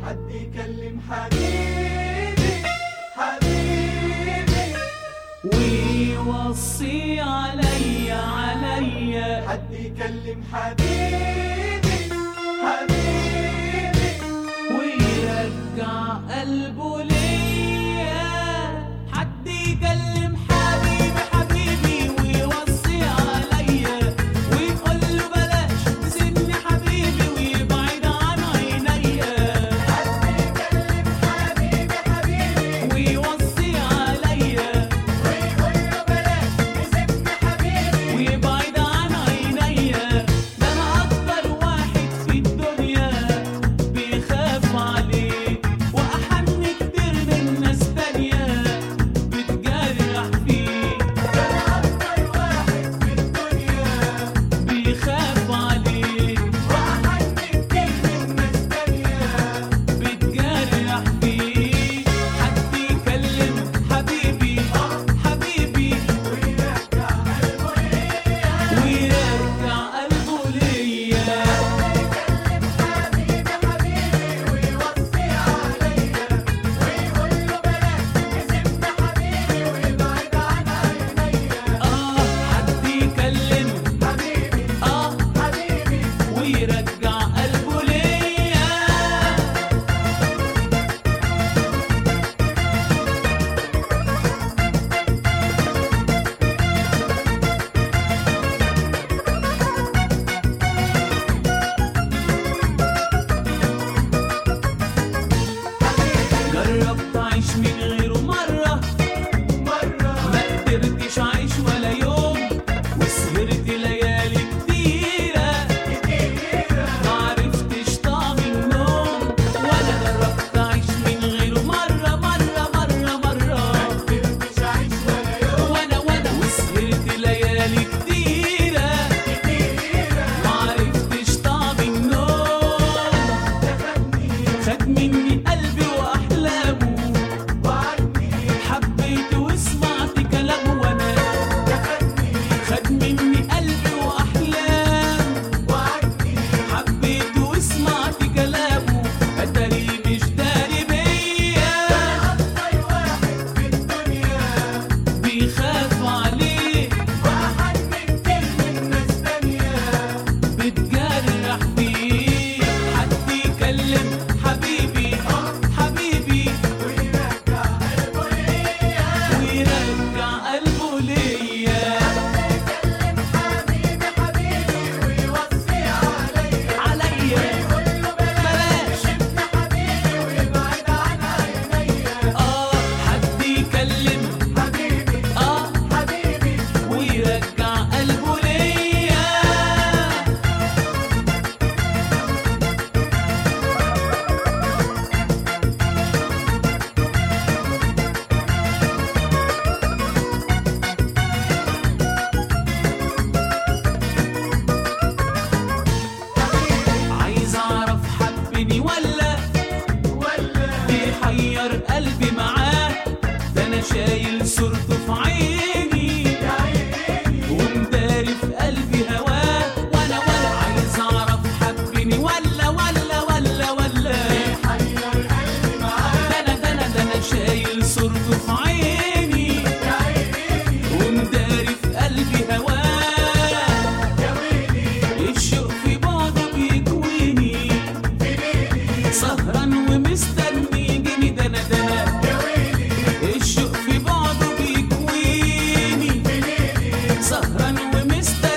حد يكلم حبيبي حبيبي ويوصي علي علي حد يكلم حبيبي حبيبي ويرجع قلبه ليا حد يكلم حبيبي حبيبي ويوصي عليا ويقول له بلاش تسيبني حبيبي ويبعد عن عينيا حد يكلم حبيبي حبيبي ويوصي عليا ويقول له بلاش تسيبني حبيبي ويبعد عن عينيا ده انا اكتر واحد في الدنيا بيخاف عليه واحن كتير من ناس تانية بتجرح فيه انا اكتر واحد في الدنيا بيخاف عليه واحد كتير من ناس تانية بتجرح فيه حد يكلم حبيبي حبيبي ويرجع قلبه ليا ويرجع قلبه ليا حبيبي حبيبي ويوصي عليا ويقول له بلاش تسيبني حبيبي ويبعد عن عينيا اه حد يكلم حبيبي اه حبيبي ويرجع قلبه ليا جربت اعيش من غيره مره مرة ما قدرتش اعيش ولا يوم وسهرت ليالي كتيره كتيرة ما عرفتش طعم النوم ولا جربت اعيش من غيره مره مره مره مره قدرتش أعيش ولا يوم وانا وانا وسهرت ليالي كتيره كتيرة ما عرفتش طعم النوم دخلني خد مني قلبي واحلامه وعدني حبيت وسمعت كلامه وانا دخلني خد مني قلبي واحلام وعدني حبيت وسمعت كلامه اتاري مش داري بيا أكتر واحد في الدنيا بيخاف عليه واحد كتير من ناس تانية بتجرح فيه حد يكلم حبيبي حبيبي ويرجع قلبه ليا ويرجع قلبه ليا حبيبي حبيبي ويوصي عليا عليا ويقول له بلاش بلاش تسيبني حبيبي ويبعد عن عينيا اه حد يكلم حبيبي اه حبيبي ويرجع قلبه ليا عايز اعرف حبني ولا ولا بيحير قلبي معاه ده انا شايل صورته في عيني يا عيني ومداري في قلبي هواه وانا ولا عايز اعرف حبني ولا ولا ولا ولا حير قلبي معاك ده انا ده انا ده انا شايل صورته في عيني يا عيني ومداري في قلبي هواه يا ويلي الشوق في بعضه بيكويني في ليلي سهران ومستني يجيني ده انا ده انا يا ويلي الشوق في بعضه بيكويني في ليلي سهران ومستني